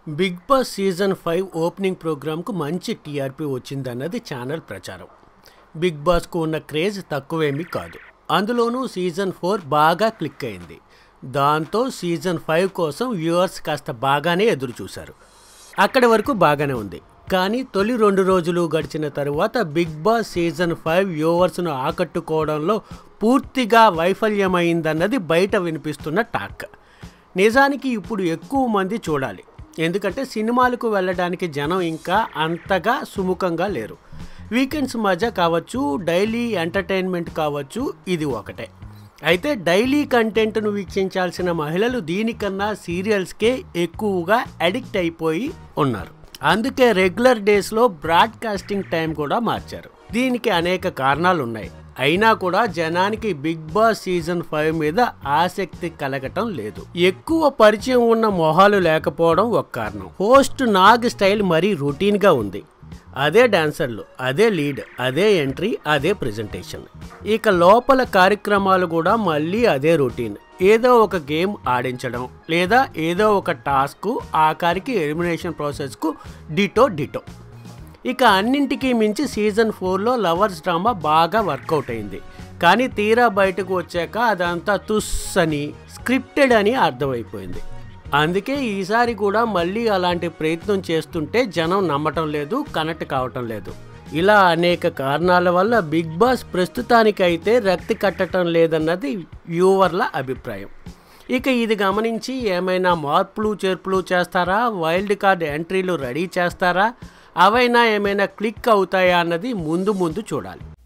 big boss season five opening ప్రోగ్రాంకు మంచి TRP వచ్చిందన్నది ఛానల్ ప్రచారం బిగ్ బాస్కు ఉన్న క్రేజ్ తక్కువేమీ కాదు అందులోనూ సీజన్ ఫోర్ బాగా క్లిక్ అయింది దాంతో సీజన్ ఫైవ్ కోసం వ్యూవర్స్ కాస్త బాగానే ఎదురు చూశారు అక్కడి వరకు బాగానే ఉంది కానీ తొలి రెండు రోజులు గడిచిన తరువాత బిగ్ బాస్ సీజన్ ఫైవ్ వ్యూవర్స్ను ఆకట్టుకోవడంలో పూర్తిగా వైఫల్యమైందన్నది బయట వినిపిస్తున్న టాక్ నిజానికి ఇప్పుడు ఎక్కువ మంది చూడాలి ఎందుకంటే సినిమాలకు వెళ్ళడానికి జనం ఇంకా అంతగా సుముఖంగా లేరు వీకెండ్స్ మధ్య కావచ్చు డైలీ ఎంటర్టైన్మెంట్ కావచ్చు ఇది ఒకటే అయితే డైలీ కంటెంట్ను వీక్షించాల్సిన మహిళలు దీనికన్నా సీరియల్స్కే ఎక్కువగా అడిక్ట్ అయిపోయి ఉన్నారు అందుకే రెగ్యులర్ డేస్లో బ్రాడ్కాస్టింగ్ టైం కూడా మార్చారు దీనికి అనేక కారణాలు ఉన్నాయి అయినా కూడా జనానికి బిగ్ బాస్ సీజన్ ఫైవ్ మీద ఆసక్తి కలగటం లేదు ఎక్కువ పరిచయం ఉన్న మొహాలు లేకపోవడం ఒక కారణం హోస్ట్ నాగ్ స్టైల్ మరీ రొటీన్గా ఉంది అదే డాన్సర్లు అదే లీడ్ అదే ఎంట్రీ అదే ప్రెజెంటేషన్ ఇక లోపల కార్యక్రమాలు కూడా మళ్ళీ అదే రొటీన్ ఏదో ఒక గేమ్ ఆడించడం లేదా ఏదో ఒక టాస్క్ ఆఖరికి ఎలిమినేషన్ ప్రాసెస్కు డిటో డిటో ఇక అన్నింటికీ మించి సీజన్ ఫోర్లో లవర్స్ డ్రామా బాగా వర్కౌట్ అయింది కానీ తీరా బయటకు వచ్చాక అదంతా తుస్ అని స్క్రిప్టెడ్ అని అర్థమైపోయింది అందుకే ఈసారి కూడా మళ్ళీ అలాంటి ప్రయత్నం చేస్తుంటే జనం నమ్మటం లేదు కనెక్ట్ కావటం లేదు ఇలా అనేక కారణాల వల్ల బిగ్ బాస్ ప్రస్తుతానికైతే రక్తి కట్టడం లేదన్నది వ్యూవర్ల అభిప్రాయం ఇక ఇది గమనించి ఏమైనా మార్పులు చేర్పులు చేస్తారా వైల్డ్ కార్డ్ ఎంట్రీలు రెడీ చేస్తారా అవైనా ఏమైనా క్లిక్ అవుతాయా అన్నది ముందు ముందు చూడాలి